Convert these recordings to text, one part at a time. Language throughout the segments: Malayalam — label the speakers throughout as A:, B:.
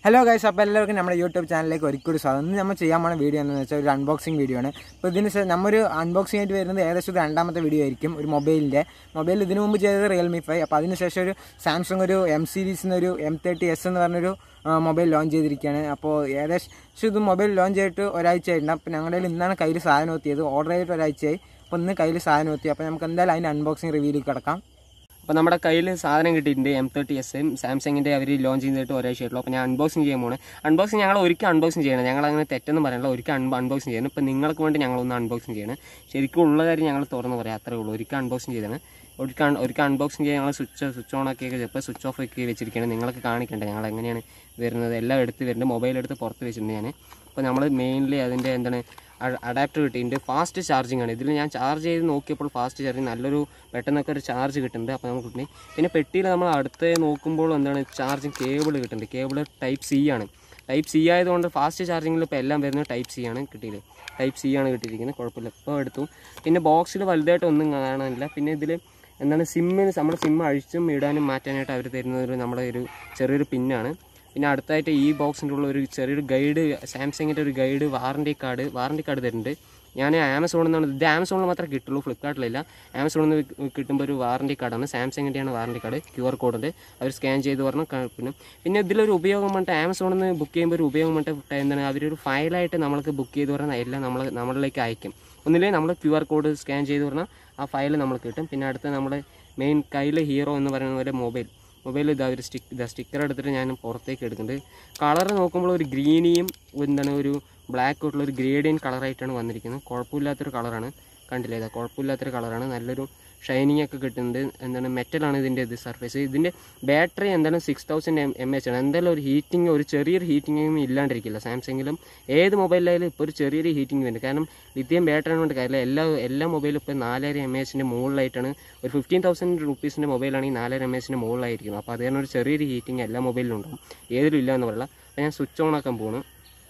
A: ഹലോ ഗൈസ് അപ്പോൾ എല്ലാവർക്കും നമ്മുടെ യൂട്യൂബ് ചാനലിലേക്ക് ഒരിക്കലും സ്വാഗതം ഇന്ന് നമ്മൾ ചെയ്യാൻ പോണ വീഡിയോ എന്ന് വെച്ചാൽ ഒരു അൺബോക്സിംഗ് വീഡിയോ ആണ് അപ്പോൾ ഇതിന് ശേഷം നമ്മൊരു അൺബോക്സിംഗ് ആയിട്ട് വരുന്നത് ഏകദേശം ഒരു രണ്ടാമത്തെ വീഡിയോ ആയിരിക്കും ഒരു മൊബൈലിൻ്റെ മൊബൈൽ ഇതിനു മുമ്പ് ചെയ്തത് റിയൽമി ഫൈവ് അപ്പോൾ അതിനുശേഷം ഒരു സാംസങ് ഒരു എം സീരീസിന് ഒരു എം തേർട്ടി എസ് എന്ന് പറഞ്ഞൊരു മൊബൈൽ ലോഞ്ച് ചെയ്തിരിക്കുകയാണ് അപ്പോൾ ഏകദേശം ഇത് മൊബൈൽ ലോഞ്ച് ചെയ്തിട്ട് ഒരാഴ്ച ആയിട്ടുണ്ട് അപ്പോൾ ഞങ്ങളുടെ കയ്യിൽ ഇന്നാണ് കയ്യിൽ സാധനം എത്തിയത് ഓർഡർ ചെയ്തിട്ട് ഒരാഴ്ചയായി അപ്പോൾ ഇന്ന് കയ്യിൽ സാധനം എത്തി അപ്പോൾ നമുക്ക് എന്തായാലും അതിൻ്റെ അൺബോക്സിംഗ് റിവ്യൂലേക്ക് കിടക്കാം
B: അപ്പോൾ നമ്മുടെ കയ്യിൽ സാധനം കിട്ടിയിട്ടുണ്ട് എം തേർട്ടി എസ് സാംസങ്ങിൻ്റെ അവർ ലോഞ്ച് ചെയ്തിട്ട് ഒരാഴ്ചയായിട്ടുള്ളൂ അപ്പോൾ ഞാൻ അൺബോക്സിങ് ചെയ്യാൻ പോണ് അൺബോക്സിങ് ഞങ്ങൾ ഒരിക്കൽ അൺബോക്സിങ് ചെയ്യണം ഞങ്ങൾ അങ്ങനെ തെറ്റൊന്നും പറയണില്ല ഒരിക്കൽ അൺ അൺബോക്സിങ് ചെയ്യണം ഇപ്പോൾ നിങ്ങൾക്ക് വേണ്ടി ഞങ്ങളൊന്ന് അൺബോക്സിങ് ചെയ്യണം ശരിക്കും ഉള്ള കാര്യം ഞങ്ങൾ തുറന്ന് പറയാം അത്രേ ഉള്ളൂ ഒരിക്കൽ അൺബോക്സിങ് ചെയ്താണ് ഒരിക്കൽ ഒരിക്കൽ അൺബോക്സിങ് ചെയ്യാൻ ഞങ്ങൾ സ്വിച്ച് സ്വിച്ച് ഓൺ ആക്കിയൊക്കെ ചിലപ്പോൾ സ്വിച്ച് ഓഫ് ആക്കി വെച്ചിരിക്കുകയാണ് നിങ്ങൾക്ക് കാണിക്കണ്ടേ ഞങ്ങൾ എങ്ങനെയാണ് വരുന്നത് എല്ലാം എടുത്ത് വരുന്നുണ്ട് മൊബൈൽ എടുത്ത് പുറത്ത് വെച്ചിട്ടുണ്ട് ഞാൻ അപ്പോൾ നമ്മൾ മെയിൻലി അതിൻ്റെ എന്താണ് അഡാപ്റ്റർ കിട്ടിയിട്ടുണ്ട് ഫാസ്റ്റ് ചാർജിങ് ആണ് ഇതിൽ ഞാൻ ചാർജ് ചെയ്ത് നോക്കിയപ്പോൾ ഫാസ്റ്റ് ചാർജിങ് നല്ലൊരു പെട്ടെന്നൊക്കെ ഒരു ചാർജ് കിട്ടുന്നുണ്ട് അപ്പോൾ നമുക്ക് കിട്ടി പിന്നെ പെട്ടിയിൽ നമ്മൾ അടുത്ത് നോക്കുമ്പോൾ എന്താണ് ചാർജിങ് കേബിൾ കിട്ടുന്നുണ്ട് കേബിൾ ടൈപ്പ് സി ആണ് ടൈപ്പ് സി ആയതുകൊണ്ട് ഫാസ്റ്റ് ചാർജിങ്ങിൽ ഇപ്പോൾ എല്ലാം വരുന്നത് ടൈപ്പ് സി ആണ് കിട്ടിയത് ടൈപ്പ് സി ആണ് കിട്ടിയിരിക്കുന്നത് കുഴപ്പമില്ല ഇപ്പോൾ എടുത്തു പിന്നെ ബോക്സിൽ വലുതായിട്ട് ഒന്നും കാണാനില്ല പിന്നെ ഇതിൽ എന്താണ് സിമ്മിന് നമ്മുടെ സിം അഴിച്ചും ഇടാനും മാറ്റാനായിട്ട് അവർ തരുന്ന ഒരു നമ്മുടെ ഒരു ചെറിയൊരു പിന്നാണ് പിന്നെ അടുത്തായിട്ട് ഈ ബോക്സിൻ്റെ ഉള്ള ഒരു ചെറിയൊരു ഗൈഡ് സാംസങ്ങിൻ്റെ ഒരു guide warranty card warranty card തരുന്നുണ്ട് ഞാൻ ആമസോണിൽ നിന്നാണ് ഇത് ആമസോണിൽ മാത്രമേ കിട്ടുള്ളൂ ഫ്ലിപ്കാർട്ടിലില്ല ആമസോണിൽ നിന്ന് കിട്ടുമ്പോൾ ഒരു വാറണ്ടി കാർഡാണ് സാംസങ്ങിൻ്റെയാണ് warranty card Q R code ഉണ്ട് അവർ സ്കാൻ ചെയ്ത് പറഞ്ഞാൽ പിന്നെ പിന്നെ ഇതിലൊരു ഉപയോഗം പറഞ്ഞിട്ട് ആമസോണിൽ നിന്ന് ബുക്ക് ചെയ്യുമ്പോൾ ഒരു ഉപയോഗം പറഞ്ഞിട്ട് എന്താണ് അവരൊരു ഫയലായിട്ട് നമ്മൾക്ക് ബുക്ക് ചെയ്ത് പറഞ്ഞാൽ എല്ലാം നമ്മൾ നമ്മളിലേക്ക് അയക്കും ഒന്നില്ലേ നമ്മൾ ക്യു ആർ കോഡ് സ്കാൻ ചെയ്ത് പറഞ്ഞാൽ ആ ഫയൽ നമുക്ക് കിട്ടും പിന്നെ അടുത്ത് നമ്മുടെ മെയിൻ കയ്യിൽ ഹീറോ എന്ന് പറയുന്ന പോലെ മൊബൈൽ മൊബൈൽ ഇതാ ഒരു സ്റ്റിക്ക് ഇതാ സ്റ്റിക്കർ എടുത്തിട്ട് ഞാൻ പുറത്തേക്ക് എടുക്കുന്നുണ്ട് കളർ നോക്കുമ്പോൾ ഒരു ഗ്രീനിയും എന്താണ് ഒരു ബ്ലാക്ക് ആയിട്ടുള്ള ഒരു ഗ്രേഡിയൻ കളറായിട്ടാണ് വന്നിരിക്കുന്നത് കുഴപ്പമില്ലാത്തൊരു കളറാണ് കണ്ടില്ലേ ഇതാ കുഴപ്പമില്ലാത്തൊരു കളറാണ് നല്ലൊരു ഷൈനിങ് ഒക്കെ കിട്ടുന്നുണ്ട് എന്താണ് മെറ്റലാണ് ഇതിൻ്റെ ഇത് സർഫേസ് ഇതിൻ്റെ ബാറ്ററി എന്താണ് six thousand M M H ആണ് എന്തായാലും ഒരു ഹീറ്റിംഗ് ഒരു ചെറിയൊരു ഹീറ്റിംഗും ഇല്ലാണ്ടിരിക്കില്ല സാംസങ്ങിലും ഏത് മൊബൈലിലായാലും ഇപ്പോൾ ഒരു ചെറിയൊരു ഹീറ്റിംഗ് വരുന്നുണ്ട് കാരണം ലിഥിയം ബാറ്ററി കൊണ്ട് കാര്യമില്ല എല്ലാ എല്ലാ മൊബൈലും ഇപ്പോൾ നാലര എം എച്ചിൻ്റെ മുകളിലായിട്ടാണ് ഒരു ഫിഫ്റ്റീൻ തൗസൻഡ് റുപ്പീസിൻ്റെ മൊബൈലാണെങ്കിൽ നാലര എം എച്ചിൻ്റെ മുകളിലായിരിക്കുന്നത് അപ്പോൾ അത് കാരണം ഒരു ചെറിയൊരു ഹീറ്റിംഗ് എല്ലാ മൊബൈലിലും ഉണ്ടാവും ഏതിലും ഇല്ല എന്ന് പറയില്ല അപ്പോൾ ഞാൻ സ്വിച്ച് ഓൺ ആക്കാൻ പോകുന്നു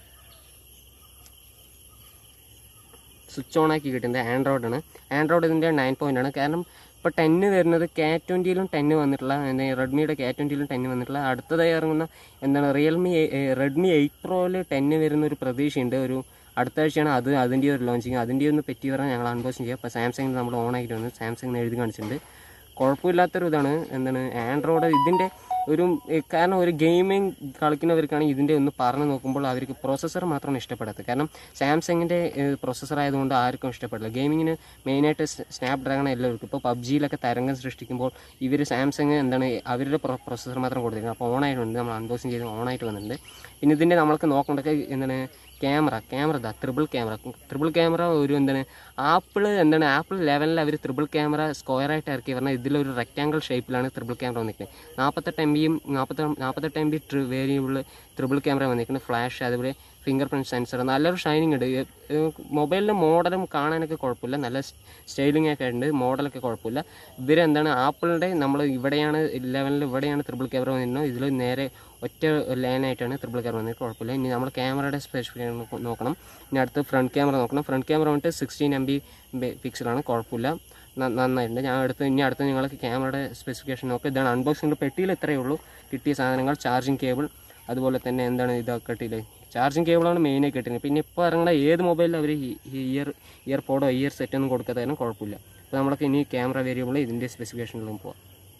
B: സ്വിച്ച് ഓൺ ആക്കി കിട്ടുന്നത് ആൻഡ്രോയിഡ് ആണ് ആൻഡ്രോയിഡ് ഇതിൻ്റെ നയൻ പോയിൻ്റ് ആണ് കാരണം ഇപ്പോൾ ടെന്ന് വരുന്നത് കെ ട്വൻറ്റിയിലും ടെന്ന് വന്നിട്ടുള്ള എന്താ റെഡ്മിയുടെ കെ ട്വൻറ്റിയിലും ടെന്ന് വന്നിട്ടുള്ള അടുത്തതായി ഇറങ്ങുന്ന എന്താണ് റിയൽമി റെഡ്മി എയ്റ്റ് പ്രോയിൽ ടെന്ന് വരുന്ന ഒരു പ്രതീക്ഷയുണ്ട് ഒരു അടുത്ത ആഴ്ചയാണ് അത് അതിൻ്റെ ഒരു ലോഞ്ചിങ് അതിൻ്റെ ഒന്ന് പറ്റി പറഞ്ഞാൽ ഞങ്ങൾ അൺബോക്സിങ് ചെയ്യുക അപ്പോൾ സാംസങ്ങിൽ നമ്മൾ ഓൺ ആക്കിയിട്ട് വന്ന് സാംസങ്ങിന് എഴുതി കാണിച്ചിട്ടുണ്ട് കുഴപ്പമില്ലാത്തൊരു ഇതാണ് എന്താണ് ആൻഡ്രോയിഡ് ഇതിൻ്റെ ഒരു കാരണം ഒരു ഗെയിമിംഗ് കളിക്കുന്നവർക്കാണെങ്കിൽ ഇതിൻ്റെ ഒന്ന് പറഞ്ഞു നോക്കുമ്പോൾ അവർക്ക് പ്രോസസ്സർ മാത്രമാണ് ഇഷ്ടപ്പെടാത്തത് കാരണം സാംസങ്ങിൻ്റെ പ്രോസസ്സർ ആയതുകൊണ്ട് ആർക്കും ഇഷ്ടപ്പെടില്ല ഗെയിമിങ്ങിന് മെയിനായിട്ട് സ്നാപ് ഡ്രാഗൺ എല്ലാവർക്കും ഇപ്പോൾ പബ്ജിയിലൊക്കെ തരംഗം സൃഷ്ടിക്കുമ്പോൾ ഇവർ സാംസങ് എന്താണ് അവരുടെ പ്രോസസ്സർ മാത്രം കൊടുത്തിരിക്കുന്നത് അപ്പോൾ ഓണായിട്ടുണ്ട് നമ്മൾ അൺബോക്സിങ് ചെയ്ത് ഓണായിട്ട് വന്നിട്ടുണ്ട് പിന്നെ ഇതിൻ്റെ നമ്മൾക്ക് നോക്കേണ്ടതൊക്കെ എന്താണ് ക്യാമറ ക്യാമറ ഇതാ ത്രിബിൾ ക്യാമറ ത്രിബിൾ ക്യാമറ ഒരു എന്താണ് ആപ്പിൾ എന്താണ് ആപ്പിൾ ലെവലിൽ അവർ ത്രിബിൾ ക്യാമറ സ്ക്വയറായിട്ട് ഇറക്കി പറഞ്ഞാൽ ഇതിലൊരു റെക്റ്റാങ്കിൾ ഷേപ്പിലാണ് ത്രിബിൾ ക്യാമറ വന്നിരിക്കുന്നത് നാൽപ്പത്തെട്ട് എം ബിയും നാൽപ്പത്തി നാൽപ്പത്തെട്ട് എം ബി ട്രി വേരിയബിൾ ത്രിബിൾ ക്യാമറ വന്നിരിക്കുന്നത് ഫ്ലാഷ് അതുപോലെ ഫിംഗർ പ്രിൻറ്റ് സെൻസർ നല്ലൊരു ഷൈനിങ് ഉണ്ട് മൊബൈലിൻ്റെ മോഡലും കാണാനൊക്കെ കുഴപ്പമില്ല നല്ല സ്റ്റൈലിംഗ് ഒക്കെ ഉണ്ട് മോഡലൊക്കെ കുഴപ്പമില്ല ഇവരെന്താണ് ആപ്പിളിൻ്റെ നമ്മൾ ഇവിടെയാണ് ലെവലിൽ ഇവിടെയാണ് ത്രിബിൾ ക്യാമറ വന്നിരുന്നത് ഇതിൽ നേരെ ഒറ്റ ലൈനായിട്ടാണ് ത്രിബിൾ ക്യാമറ വന്നിട്ട് കുഴപ്പമില്ല ഇനി നമ്മൾ ക്യാമറയുടെ സ്പെസിഫിക്കേഷൻ നോക്കണം ഇനി അടുത്ത് ഫ്രണ്ട് ക്യാമറ നോക്കണം ഫ്രണ്ട് ക്യാമറ വന്നിട്ട് സിക്സ്റ്റീൻ എം ബി പിക്സലാണ് കുഴപ്പമില്ല നന്നായിട്ടുണ്ട് ഞാൻ അടുത്ത് ഇനി അടുത്ത് നിങ്ങൾക്ക് ക്യാമറയുടെ സ്പെസിഫിക്കേഷൻ നോക്കുക ഇതാണ് അൺബോക്സിംഗ് പെട്ടിയിൽ ഇത്രയേ ഉള്ളൂ കിട്ടിയ സാധനങ്ങൾ ചാർജിങ് കേബിൾ അതുപോലെ തന്നെ എന്താണ് ഇതൊക്കെ കിട്ടിയില്ലേ ചാർജിങ് കേബിളാണ് മെയിനായി കിട്ടുന്നത് പിന്നെ ഇപ്പോൾ ഇറങ്ങുന്ന ഏത് മൊബൈലിലും അവർ ഇയർ ഇയർ പോഡോ ഇയർ സെറ്റൊന്നും കൊടുക്കാത്ത കാരണം കുഴപ്പമില്ല അപ്പോൾ നമ്മൾക്ക് ഇനി ക്യാമറ വേരിയബിൾ ഇതിൻ്റെ സ്പെസിഫിക്കേഷനിലും പോവാം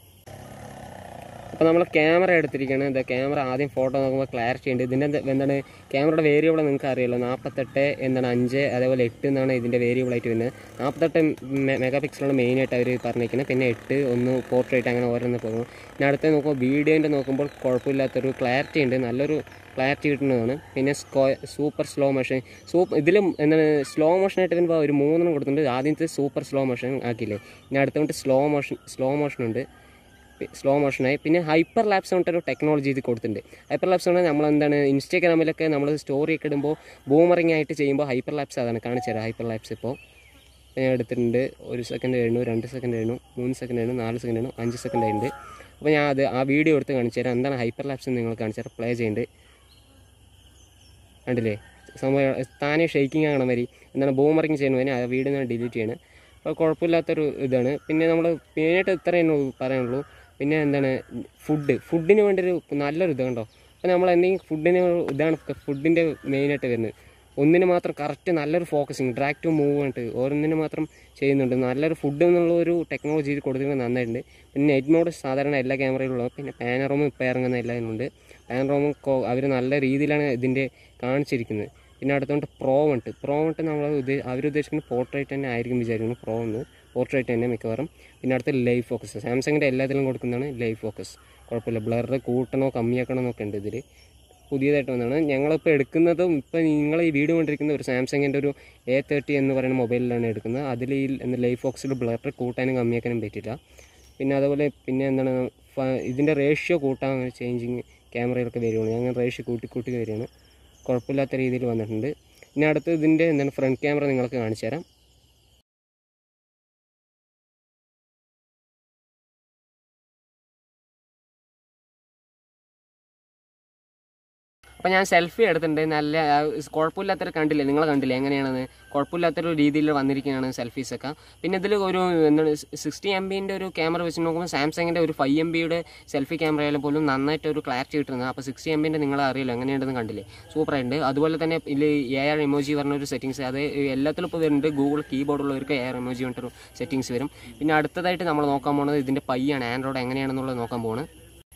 B: അപ്പോൾ നമ്മൾ ക്യാമറ എടുത്തിരിക്കുകയാണ് എന്താ ക്യാമറ ആദ്യം ഫോട്ടോ നോക്കുമ്പോൾ ക്ലാരിറ്റി ഉണ്ട് ഇതിൻ്റെ എന്താണ് ക്യാമറയുടെ വേരിയബിൾ നിങ്ങൾക്ക് അറിയാലോ നാൽപ്പത്തെട്ട് എന്താണ് അഞ്ച് അതേപോലെ എട്ട് എന്നാണ് ഇതിൻ്റെ വേരിയബിൾ ആയിട്ട് വരുന്നത് നാൽപ്പത്തെട്ട് മെഗാ പിക്സലാണ് മെയിനായിട്ട് അവർ പറഞ്ഞിരിക്കുന്നത് പിന്നെ എട്ട് ഒന്ന് പോർട്രേറ്റ് അങ്ങനെ ഓരോന്ന് പോകും പിന്നെ അടുത്ത് നോക്കുമ്പോൾ വീഡിയോൻ്റെ നോക്കുമ്പോൾ കുഴപ്പമില്ലാത്തൊരു ക്ലാരിറ്റി ഉണ്ട് നല്ലൊരു ക്ലാരിറ്റി കിട്ടുന്നതാണ് പിന്നെ സ്കോ സൂപ്പർ സ്ലോ മോഷൻ സൂപ്പർ ഇതിലും എന്താണ് സ്ലോ മോഷനായിട്ട് വരുമ്പോൾ ഒരു മൂന്നെണ്ണം കൊടുത്തിട്ടുണ്ട് ആദ്യത്തെ സൂപ്പർ സ്ലോ മോഷൻ ആക്കിയില്ലേ പിന്നെ അടുത്ത വന്നിട്ട് സ്ലോ മോഷൻ സ്ലോ മോഷൻ ഉണ്ട് സ്ലോ മോഷനായി പിന്നെ ഹൈപ്പർ ലാപ്സ് പറഞ്ഞിട്ടൊരു ടെക്നോളജി ഇത് കൊടുത്തിട്ടുണ്ട് ഹൈപ്പർ ലാപ്സ് പറഞ്ഞാൽ നമ്മൾ എന്താണ് ഇൻസ്റ്റാഗ്രാമിലൊക്കെ നമ്മൾ സ്റ്റോറി ഒക്കെ ഇടുമ്പോൾ ബൂമറിങ് ആയിട്ട് ചെയ്യുമ്പോൾ ഹൈപ്പർ ലാപ്സ് അതാണ് കാണിച്ചു തരാം ഹൈപ്പർ ലാപ്സ് ഇപ്പോൾ ഞാൻ എടുത്തിട്ടുണ്ട് ഒരു സെക്കൻഡ് കഴിഞ്ഞു രണ്ട് സെക്കൻഡ് കഴിഞ്ഞു മൂന്ന് സെക്കൻഡ് കഴിഞ്ഞു നാല് സെക്കൻഡ് കഴിഞ്ഞു അഞ്ച് സെക്കൻഡ് ആയിട്ടുണ്ട് അപ്പോൾ ഞാൻ അത് ആ വീഡിയോ എടുത്ത് കാണിച്ചു തരാം എന്താണ് ഹൈപ്പർ ലാപ്സ് നിങ്ങൾ കാണിച്ചു തരാം പ്ലേ ചെയ്യുന്നുണ്ട് കണ്ടില്ലേ സംഭവം താനെ ഷെയ്ക്കിങ് ആകണ മാതിരി എന്താണ് ബൂമറിങ് ചെയ്യുന്നതിന് ആ വീഡിയോ ഞാൻ ഡിലീറ്റ് ചെയ്യണം അപ്പോൾ കുഴപ്പമില്ലാത്തൊരു ഇതാണ് പിന്നെ നമ്മൾ മെയിനായിട്ട് ഇത്രയേ പറയാനുള്ളൂ പിന്നെ എന്താണ് ഫുഡ് ഫുഡിന് വേണ്ടി ഒരു നല്ലൊരു ഇത് കണ്ടോ അപ്പോൾ നമ്മൾ എന്തെങ്കിലും ഫുഡിന് ഇതാണ് ഫുഡിൻ്റെ മെയിനായിട്ട് വരുന്നത് ഒന്നിന് മാത്രം കറക്റ്റ് നല്ലൊരു ഫോക്കസിങ് ഡ്രാഗ് ടു മൂവ് ആയിട്ട് ഓരോന്നിന് മാത്രം ചെയ്യുന്നുണ്ട് നല്ലൊരു ഫുഡ് എന്നുള്ള ഒരു ടെക്നോളജി കൊടുത്തിരിക്കുന്നത് നന്നായിട്ടുണ്ട് പിന്നെ നെറ്റ് മോഡ് സാധാരണ എല്ലാ ക്യാമറയിലും ഉള്ളത് പിന്നെ പാനറോമും ഇപ്പോൾ ഇറങ്ങുന്ന എല്ലാത്തിനുണ്ട് പാനറോമും അവർ നല്ല രീതിയിലാണ് ഇതിൻ്റെ കാണിച്ചിരിക്കുന്നത് പിന്നെ അടുത്തോണ്ട് പ്രോ ഉണ്ട് പ്രോ ഉണ്ട് നമ്മൾ ഉദ്ദേ- അവരുദ്ദേശിക്കുന്ന പോർട്രേറ്റ് തന്നെ ആയിരിക്കും വിചാരിക്കുന്നത് പ്രോ എന്ന് പോർട്രേറ്റ് തന്നെ മിക്കവാറും പിന്നെ അടുത്ത ലൈവ് ഫോക്കസ് സാംസങ്ങിൻ്റെ എല്ലാത്തിലും കൊടുക്കുന്നതാണ് ലൈവ് ഫോക്കസ് കുഴപ്പമില്ല ബ്ലർ കൂട്ടണോ കമ്മിയാക്കണോ എന്നൊക്കെ ഉണ്ട് ഇതിൽ പുതിയതായിട്ട് വന്നതാണ് ഞങ്ങളിപ്പോൾ എടുക്കുന്നതും ഇപ്പോൾ നിങ്ങൾ ഈ വീഡിയോ കൊണ്ടിരിക്കുന്ന ഒരു സാംസങ്ങിൻ്റെ ഒരു എ തേർട്ടി എന്ന് പറയുന്ന മൊബൈലിലാണ് എടുക്കുന്നത് അതിൽ ഈ ലൈവ് ഫോക്സിൽ ബ്ലർ കൂട്ടാനും കമ്മിയാക്കാനും പറ്റില്ല പിന്നെ അതുപോലെ പിന്നെ എന്താണ് ഫ- ഇതിൻ്റെ റേഷ്യോ കൂട്ടാൻ ചേഞ്ചിങ് ക്യാമറയിലൊക്കെ വരുവാണ് ഞങ്ങൾ റേഷ്യോ കൂട്ടി കൂട്ടി വരികയാണ് കുഴപ്പമില്ലാത്ത രീതിയിൽ വന്നിട്ടുണ്ട് പിന്നെ അടുത്ത് ഇതിൻ്റെ എന്താണ് ഫ്രണ്ട് ക്യാമറ നിങ്ങൾക്ക് കാണിച്ചു തരാം അപ്പോൾ ഞാൻ സെൽഫി എടുത്തിട്ടുണ്ട് നല്ല ആ, കുഴപ്പമില്ലാത്തൊരു കണ്ടില്ലേ നിങ്ങൾ കണ്ടില്ലേ എങ്ങനെയാണെന്ന് കുഴപ്പമില്ലാത്തൊരു രീതിയിൽ വന്നിരിക്കുകയാണ് സെൽഫീസൊക്കെ പിന്നെ ഇതിൽ ഒരു എന്താണ് സിക്സ്റ്റി എം ബിൻ്റെ ഒരു ക്യാമറ വെച്ച് നോക്കുമ്പോൾ സാംസങ്ങിൻ്റെ ഒരു ഫൈവ് എം ബിയുടെ സെൽഫി ക്യാമറയിൽ പോലും നന്നായിട്ട് ഒരു ക്ലാരിറ്റി കിട്ടുന്നത് അപ്പോൾ സിക്സ്റ്റി എം ബിൻ്റെ നിങ്ങൾ അറിയില്ല എങ്ങനെയുണ്ടെന്ന് കണ്ടില്ലേ സൂപ്പറായിട്ടുണ്ട് അതുപോലെ തന്നെ ഇതിൽ എ ആർ എമോജി പറഞ്ഞ ഒരു സെറ്റിങ്സ് അത് എല്ലാത്തിലും ഇപ്പോൾ വരുന്നുണ്ട് ഗൂഗിൾ കീബോർഡുള്ളവർക്ക് എ ആർ എമോജി പറഞ്ഞിട്ടൊരു സെറ്റിങ്സ് വരും പിന്നെ അടുത്തതായിട്ട് നമ്മൾ നോക്കാൻ പോകുന്നത് ഇതിൻ്റെ പയ്യാണ് ആൻഡ്രോയിഡ് എങ്ങനെയാണെന്നുള്ളത് നോക്കാൻ പോകുന്നത്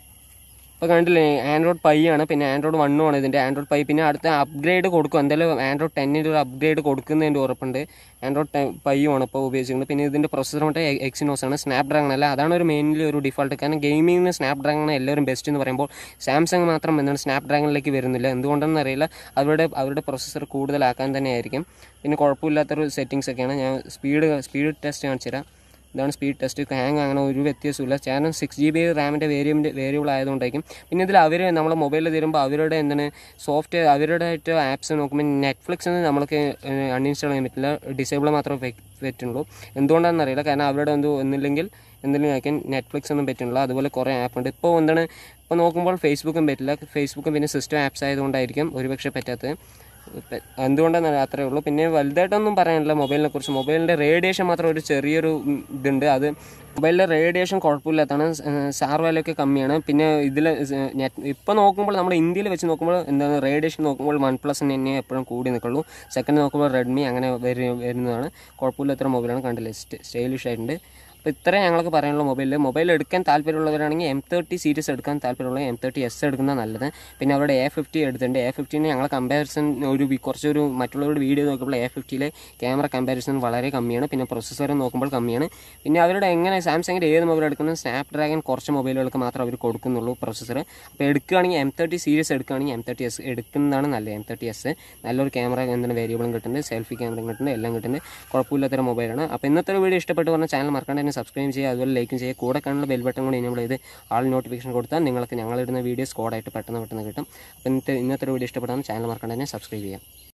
B: ഇപ്പോൾ കണ്ടില്ലേ ആൻഡ്രോയിഡ് പൈ ആണ് പിന്നെ ആൻഡ്രോയിഡ് വണ്ണും ആണ് ഇതിൻ്റെ ആൻഡ്രോയിഡ് പൈ പിന്നെ അടുത്ത അപ്ഗ്രേഡ് കൊടുക്കും എന്തായാലും ആൻഡ്രോയിഡ് ടെന്നിൻ്റെ ഒരു അപ്ഗ്രേഡ് കൊടുക്കുന്നതിൻ്റെ ഉറപ്പുണ്ട് ആൻഡ്രോയിഡ് പൈയും ആണ് ഇപ്പോൾ ഉപയോഗിച്ചിരിക്കുന്നത് പിന്നെ ഇതിൻ്റെ പ്രൊസസ്സർ മറ്റേ എക്സിനോസ് ആണ് സ്നാപ് ഡ്രാഗൺ അല്ല അതാണ് ഒരു മെയിൻലി ഒരു ഡിഫോൾട്ട് കാരണം ഗെയിമിങ്ങിന് സ്നാപ് ഡ്രാഗൺ എല്ലാവരും ബെസ്റ്റ് എന്ന് പറയുമ്പോൾ സാംസങ് മാത്രം എന്താണ് സ്നാപ് ഡ്രാഗണിലേക്ക് വരുന്നില്ല എന്തുകൊണ്ടെന്ന് അറിയില്ല അവരുടെ അവരുടെ പ്രൊസസ്സർ കൂടുതലാക്കാൻ തന്നെയായിരിക്കും പിന്നെ കുഴപ്പമില്ലാത്തൊരു സെറ്റിങ്സ് ഒക്കെയാണ് ഞാൻ സ്പീഡ് സ്പീഡ് ടെസ്റ്റ് കാണിച്ചു തരാം ഇതാണ് സ്പീഡ് ടെസ്റ്റ് ഹാങ് അങ്ങനെ ഒരു വ്യത്യാസമില്ല കാരണം സിക്സ് ജി ബി റാമിൻ്റെ വേരിയബിൾ വേരിയബിൾ ആയതുകൊണ്ടായിരിക്കും പിന്നെ ഇതിൽ അവർ നമ്മളെ മൊബൈലിൽ തരുമ്പോൾ അവരുടെ എന്താണ് സോഫ്റ്റ്വെയർ അവരുടെ ആപ്സ് നോക്കുമ്പോൾ നെറ്റ്ഫ്ലിക്സ് നമ്മൾക്ക് അൺഇൻസ്റ്റാൾ ചെയ്യാൻ പറ്റില്ല ഡിസേബിൾ മാത്രമേ പെ- പറ്റുള്ളൂ എന്തുകൊണ്ടാണെന്ന് അറിയില്ല കാരണം അവരുടെ എന്തോ ഒന്നില്ലെങ്കിൽ എന്തെങ്കിലും ആക്കാൻ നെറ്റ്ഫ്ലിക്സ് ഒന്നും പറ്റുന്നില്ല അതുപോലെ കുറേ ആപ്പ് ഉണ്ട് ഇപ്പോൾ എന്താണ് ഇപ്പോൾ നോക്കുമ്പോൾ ഫേസ്ബുക്കും പറ്റില്ല ഫേസ്ബുക്കും പിന്നെ സിസ്റ്റം ആപ്സ് ആയതുകൊണ്ടായിരിക്കും ഒരുപക്ഷെ പറ്റാത്തത് ഇപ്പ- എന്തുകൊണ്ടാണെന്ന് അത്രേ ഉള്ളൂ പിന്നെ വലുതായിട്ടൊന്നും പറയാനില്ല മൊബൈലിനെ കുറിച്ച് മൊബൈലിൻ്റെ റേഡിയേഷൻ മാത്രം ഒരു ചെറിയൊരു ഉം, ഇതുണ്ട് അത് മൊബൈലിൻ്റെ റേഡിയേഷൻ കുഴപ്പമില്ലാത്തതാണ് സാർ വാല്യൊക്കെ കമ്മിയാണ് പിന്നെ ഇതിൽ നെറ്റ് ഇപ്പോൾ നോക്കുമ്പോൾ നമ്മുടെ ഇന്ത്യയിൽ വെച്ച് നോക്കുമ്പോൾ എന്താണ് റേഡിയേഷൻ നോക്കുമ്പോൾ വൺ പ്ലസ് തന്നെ എപ്പോഴും കൂടി നിൽക്കുള്ളൂ സെക്കൻഡ് നോക്കുമ്പോൾ റെഡ്മി അങ്ങനെ വരു- വരുന്നതാണ് കുഴപ്പമില്ലാത്തൊരു മൊബൈലാണ് കണ്ടില്ലേ സ്റ്റൈലിഷ് ആയിട്ടുണ്ട് അപ്പോൾ ഇത്രയും ഞങ്ങൾക്ക് പറയാനുള്ള മൊബൈലിൽ മൊബൈൽ എടുക്കാൻ താല്പര്യമുള്ളവരാണെങ്കിൽ എം തേർട്ടി സീരീസ് എടുക്കാൻ താല്പര്യമുള്ള എം തേർട്ടി എസ് എടുക്കുന്നത് നല്ലത് പിന്നെ അവരുടെ എ ഫിഫ്റ്റി എടുത്തിട്ടുണ്ട് എ ഫിഫ്റ്റീന് ഞങ്ങൾ കമ്പാരിസൺ ഒരു വി- കുറച്ചൊരു മറ്റുള്ളവരുടെ വീഡിയോ നോക്കുമ്പോൾ എ ഫിഫ്റ്റിയിലെ ക്യാമറ കമ്പാരിസൺ വളരെ കമ്മിയാണ് പിന്നെ പ്രൊസസ്സർ നോക്കുമ്പോൾ കമ്മിയാണ് പിന്നെ അവരുടെ എങ്ങനെ സാംസങ്ങിൻ്റെ ഏത് മൊബൈൽ എടുക്കുന്നത് സ്നാപ് ഡ്രാഗൺ കുറച്ച് മൊബൈലുകൾക്ക് മാത്രമേ അവർ കൊടുക്കുന്നുള്ളൂ പ്രൊസസ്സർ അപ്പോൾ എടുക്കുകയാണെങ്കിൽ എം തേർട്ടി സീരീസ് എടുക്കുകയാണെങ്കിൽ എം തേർട്ടി എസ് എടുക്കുന്നതാണ് നല്ലത് എം തേർട്ടി എസ് നല്ലൊരു ക്യാമറ എന്താണ് വേരിയബിളും കിട്ടുന്നുണ്ട് സെൽഫി ക്യാമറയും കിട്ടുന്നുണ്ട് എല്ലാം കിട്ടുന്നുണ്ട് കുഴപ്പമില്ലാത്തൊരു മൊബൈലാണ് അപ്പോൾ ഇന്നത്തെ ഒരു വീഡിയോ ഇഷ്ടപ്പെട്ട് പറഞ്ഞാൽ ചാനൽ മറക്കാണ്ട് തന്നെ സബ്സ്ക്രൈബ് ചെയ്യുക അതുപോലെ ലൈക്കും ചെയ്യുക കൂടെ കാണുന്ന ബെൽ ബട്ടൺ കൂടി എനേബിൾ ചെയ്ത് ആൾ നോട്ടിഫിക്കേഷൻ കൊടുത്താൽ നിങ്ങൾക്ക് ഞങ്ങളിടുന്ന വീഡിയോസ് കോഡായിട്ട് പെട്ടെന്ന് പെട്ടെന്ന് കിട്ടും അപ്പോൾ ഇന്നത്തെ ഇന്നത്തെ ഒരു വീഡിയോ ഇഷ്ടപ്പെട്ടാൽ ചാനൽ മറക്കാണ്ട് തന്നെ സബ്സ്ക്രൈബ് ചെയ്യാം